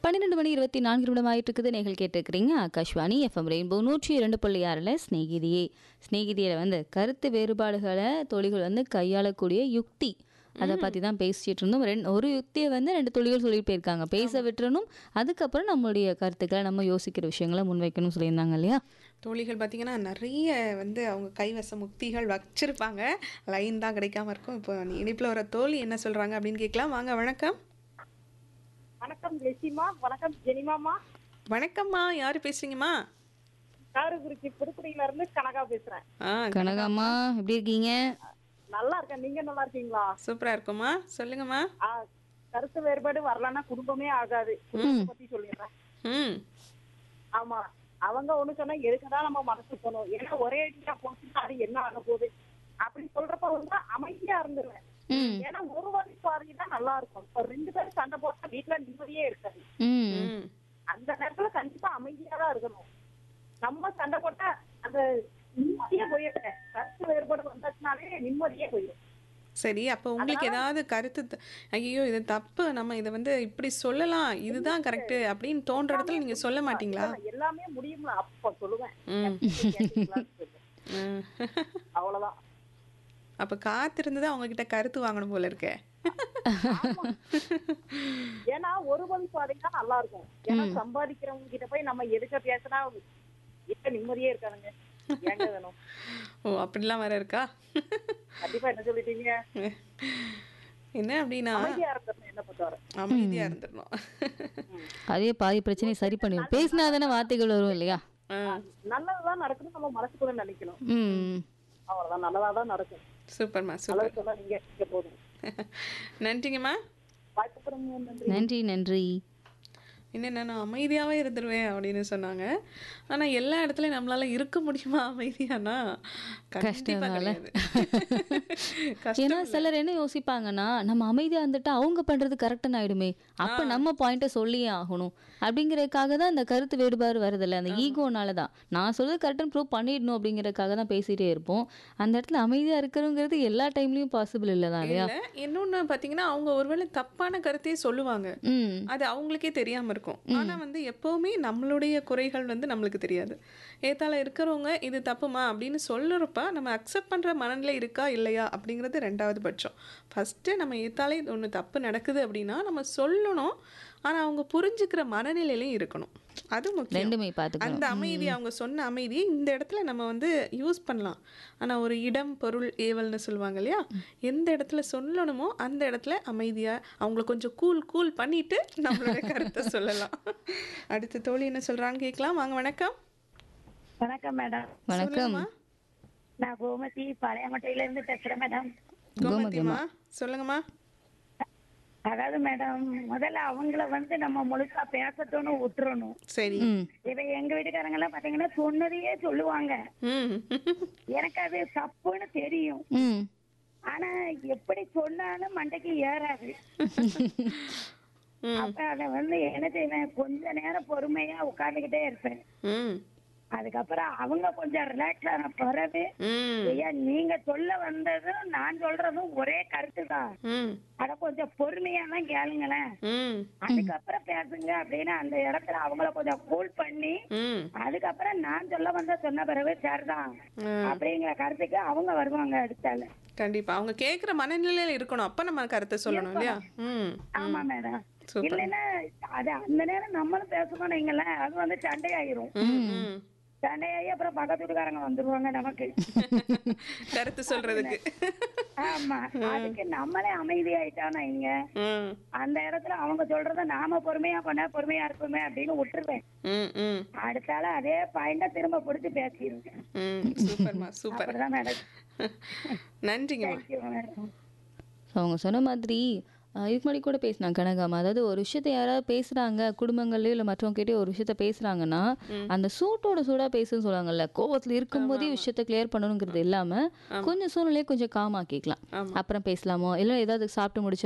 பன்னிரெண்டு மணி இருபத்தி நான்கு நிமிடம் ஆயிட்டு இருக்குது நீங்கள் கேட்டிருக்கிறீங்க ஆகாஷ்வாணி எஃப்எம் ரெயின்போ நூற்றி இரண்டு புள்ளி ஆறில் ஸ்நேகிதியே ஸ்நேகிதியில் வந்து கருத்து வேறுபாடுகளை தோழிகள் வந்து கையாளக்கூடிய யுக்தி அதை பற்றி தான் பேசிட்டு இருந்தோம் ரெண்டு ஒரு யுக்தியை வந்து ரெண்டு தொழில்கள் சொல்லிட்டு போயிருக்காங்க பேச விட்டுறணும் அதுக்கப்புறம் நம்மளுடைய கருத்துக்களை நம்ம யோசிக்கிற விஷயங்களை முன்வைக்கணும் சொல்லியிருந்தாங்க இல்லையா தோழிகள் பார்த்தீங்கன்னா நிறைய வந்து அவங்க கைவசம் முக்திகள் வச்சிருப்பாங்க லைன் தான் கிடைக்காம இருக்கும் இப்போ இனிப்பில் வர தோழி என்ன சொல்றாங்க அப்படின்னு கேட்கலாம் வாங்க வணக்கம் வணக்கம் ஜெசிமா வணக்கம் ஜெனிமாமா வணக்கம்மா யாரு பேசுறீங்கம்மா காரகுறிச்சி புதுக்குடியில இருந்து கனகா பேசுறேன் ஆ கனகாம்மா எப்படி இருக்கீங்க நல்லா இருக்கேன் நீங்க நல்லா இருக்கீங்களா சூப்பரா இருக்கும்மா சொல்லுங்கம்மா ஆ, கருத்து வேறுபாடு வரலன்னா குடும்பமே ஆகாது குடும்பத்தை பத்தி சொல்லிடுறேன் ம் ஆமா அவங்க ஒண்ணு சொன்னா எதுக்குதான் நம்ம மனசு போகணும் ஏன்னா ஒரே ஐடியா போச்சுன்னா அது என்ன ஆக போகுது அப்படி சொல்றப்ப வந்து அமைதியா இருந்துருவேன் ம் ஏன்னா ஒரு வழி பாதை தான் நல்லா இருக்கும் இப்ப ரெண்டு பேரும் சண்டை போட்டா வீட்டுல நிம்மதியே இருக்காது ம் ம் அந்த நேரத்துல கண்டிப்பா அமைதியா தான் இருக்கணும் நம்ம சண்டை போட்டா அந்த நிம்மதியே போயிடுறேன் கருத்து வேறுபாடு வந்தாச்சுனாலே நிம்மதியே போயிடும் சரி அப்போ உங்களுக்கு ஏதாவது கருத்து த- ஐயோ இது தப்பு நம்ம இதை வந்து இப்படி சொல்லலாம் இதுதான் கரெக்ட் அப்படின்னு தோன்ற இடத்துல நீங்க சொல்ல மாட்டீங்களா எல்லாமே முடியும்ல அப்ப சொல்லுவேன் ம் கேட்டுக்கலாம்னு சொல்லுவேன். ம். அவ்வளவுதான் அப்ப காத்திருந்து தான் உங்ககிட்ட கருத்து வாங்கணும் போல இருக்கே ஏன்னா ஒரு வழி பாதை தான் நல்லா இருக்கும் ஏன்னா சம்பாதிக்கிறவங்க கிட்ட போய் நம்ம எதுக்க பேசினா இப்ப நிம்மதியே இருக்கானுங்க ஏங்க வேணும் ஓ அப்படிலாம் வேற இருக்கா கண்டிப்பா என்ன சொல்லிட்டீங்க என்ன அப்படின்னா அமைதியா இருக்கிறது என்ன பண்ணுவாரு அமைதியா இருந்துடணும் அதே பாதி பிரச்சனையை சரி பண்ணிடும் பேசினா தானே வார்த்தைகள் வரும் இல்லையா ஆ, நல்லதுதான் நடக்கணும் நம்ம மனசுக்குள்ள நினைக்கணும் ம் அவ்வளவுதான் நல்லதா தான் நடக்கும் சூப்பர்மா சூப்பர் நல்லது சொல்ல நீங்க இங்க போதும் நன்றிங்கம்மா வாய்ப்பு நன்றி நன்றி நன்றி என்னென்ன நான் அமைதியாவே இருந்துருவேன் அப்படின்னு சொன்னாங்க ஆனா எல்லா இடத்துலயும் நம்மளால இருக்க முடியுமா அமைதியானா கண்டிப்பா கிடையாது கஷ்டம் ஏன்னா சிலர் என்ன யோசிப்பாங்கன்னா நம்ம அமைதியா இருந்துட்டா அவங்க பண்றது கரெக்டன் ஆயிடுமே அப்ப நம்ம பாயிண்ட்டை சொல்லியே ஆகணும் அப்படிங்கறதுக்காக தான் இந்த கருத்து வேறுபாடு வருதில்ல அந்த ஈகோனால தான் நான் சொல்றது கரெக்டன் ப்ரூவ் பண்ணிடணும் அப்படிங்கறதுக்காக தான் பேசிட்டே இருப்போம் அந்த இடத்துல அமைதியா இருக்கிறோங்கிறது எல்லா டைம்லயும் பாசிபிள் இல்லதான் இல்லையா இல்ல இன்னொன்னு பாத்தீங்கன்னா அவங்க ஒருவேளை தப்பான கருத்தையே சொல்லுவாங்க ம் அது அவங்களுக்கே தெரியாம இருக்கும் ஆனா வந்து எப்பவுமே நம்மளுடைய குறைகள் வந்து நம்மளுக்கு தெரியாது ஏத்தால இருக்கிறவங்க இது தப்புமா அப்படின்னு சொல்லுறப்ப நம்ம அக்செப்ட் பண்ற மனநிலை இருக்கா இல்லையா அப்படிங்கிறது ரெண்டாவது பட்சம் ஃபர்ஸ்ட் நம்ம ஏத்தாலே ஒன்று தப்பு நடக்குது அப்படின்னா நம்ம சொல்லணும் ஆனா அவங்க புரிஞ்சுக்கிற மனநிலையிலையும் இருக்கணும் அது முக்கியம் ரெண்டுமே பார்த்துக்கணும் அந்த அமைதி அவங்க சொன்ன அமைதியை இந்த இடத்துல நம்ம வந்து யூஸ் பண்ணலாம் ஆனா ஒரு இடம் பொருள் ஏவல்னு சொல்லுவாங்க இல்லையா எந்த இடத்துல சொல்லணுமோ அந்த இடத்துல அமைதியா அவங்கள கொஞ்சம் கூல் கூல் பண்ணிட்டு நம்மளோட கருத்தை சொல்லலாம் அடுத்த தோழி என்ன சொல்றான்னு கேட்கலாம் வாங்க வணக்கம் வணக்கம் மேடம் வணக்கம் சொல்லுங்கம்மா. நான் கோமதி பழையமட்டையில இருந்து பேசுறேன் மேடம் கோமதிமா சொல்லுங்கம்மா அதாவது மேடம் முதல்ல அவங்கள வந்து நம்ம முழுசா பேசத்தோன்னு விட்டுறணும் சரி ம் இவ எங்க வீட்டுக்காரங்க எல்லாம் பாத்தீங்கன்னா சொன்னதையே சொல்லுவாங்க ம் எனக்கு அது தப்புன்னு தெரியும் ம் ஆனா எப்படி சொன்னாலும் மண்டைக்கு ஏறாது ம் அப்ப அத வந்து என்ன செய்வேன் கொஞ்ச நேரம் பொறுமையா உட்கார்ந்துகிட்டே இருப்பேன் ம் அதுக்கப்புறம் அவங்க கொஞ்சம் ரிலாக்ஸ் ஆன பிறகு ம் ஐயா நீங்க சொல்ல வந்ததும் நான் சொல்றதும் ஒரே கருத்து தான் ம் அத கொஞ்சம் பொறுமையா தான் கேளுங்களேன் ம் அதுக்கப்புறம் பேசுங்க அப்படின்னு அந்த இடத்துல அவங்கள கொஞ்சம் கூல் பண்ணி ம் அதுக்கப்புறம் நான் சொல்ல வந்த சொன்ன பிறகு சரிதான் அப்படிங்கிற கருத்துக்கு அவங்க வருவாங்க அடுத்தால கண்டிப்பா அவங்க கேக்குற மனநிலையில இருக்கணும் அப்ப நம்ம கருத்தை சொல்லணும் இல்லையா ம் ஆமா மேடம் சூப்பர் இல்லைன்னா அது அந்த நேரம் நம்மளும் பேசணும்னு வைங்களேன் அது வந்து சண்டையாயிரும் ம் ம் சண்டையாகி அப்புறம் பக்கத்து வீட்டுக்காரங்க வந்துருவாங்க நமக்கு கருத்து சொல்றதுக்கு ஆமா அதுக்கு நம்மளே அமைதியாயிட்டானா இங்க ம் அந்த இடத்துல அவங்க சொல்றத நாம பொறுமையா பண்ண பொறுமையா இருப்போமே அப்படின்னு விட்டுருவேன் ம் ம் அடுத்தால அதே பாயிண்ட திரும்ப பிடிச்சி பேசிடுவேன் ம் சூப்பர்மா சூப்பர் அப்படிதான் மேடம் நன்றிங்கம்மா தேங்க்யூ மேடம் அவங்க சொன்ன மாதிரி அஹ், இதுக்கு முன்னாடி கூட பேசினாங்க கனகாமா அதாவது ஒரு விஷயத்த யாராவது பேசுறாங்க குடும்பங்கள்லயோ இல்லை மற்றவங்க கிட்டே ஒரு விஷயத்த பேசுறாங்கன்னா அந்த சூட்டோட சூடா பேசுன்னு சொல்லுவாங்கல்ல கோவத்துல இருக்கும்போதே விஷயத்த கிளியர் பண்ணணுங்கிறது இல்லாம கொஞ்சம் சூழ்நிலையை கொஞ்சம் காமாக்கிக்கலாம் ஆமா. அப்புறம் பேசலாமோ இல்லை ஏதாவது சாப்பிட்டு முடிச்சு